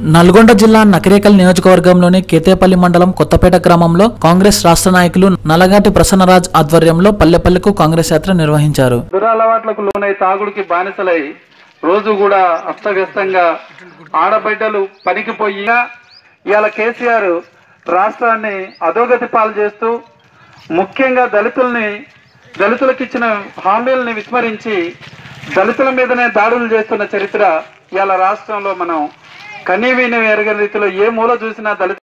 నల్గొండ జిల్లా నకిరేకల్ నియోజకవర్గంలోని కేతేపల్లి మండలం కొత్తపేట గ్రామంలో కాంగ్రెస్ రాష్ట్ర నాయకులు నలగాటి ప్రసన్నరాజ్ ఆధ్వర్యంలో పల్లెపల్లెకు కాంగ్రెస్ యాత్ర నిర్వహించారు దురలవాట్లకు లోనై తాగుడికి బానిసలై రోజు కూడా అస్తవ్యస్తంగా ఆడబిడ్డలు పనికిపోయి ఇవాళ కేసీఆర్ రాష్ట్రాన్ని అధోగతి పాలు చేస్తూ ముఖ్యంగా దళితుల్ని దళితులకు ఇచ్చిన హామీలని విస్మరించి దళితుల మీదనే దాడులు చేస్తున్న చరిత్ర ఇవాళ రాష్ట్రంలో మనం కనీవిని ఎరగని రీతిలో ఏ మూల చూసినా దళిత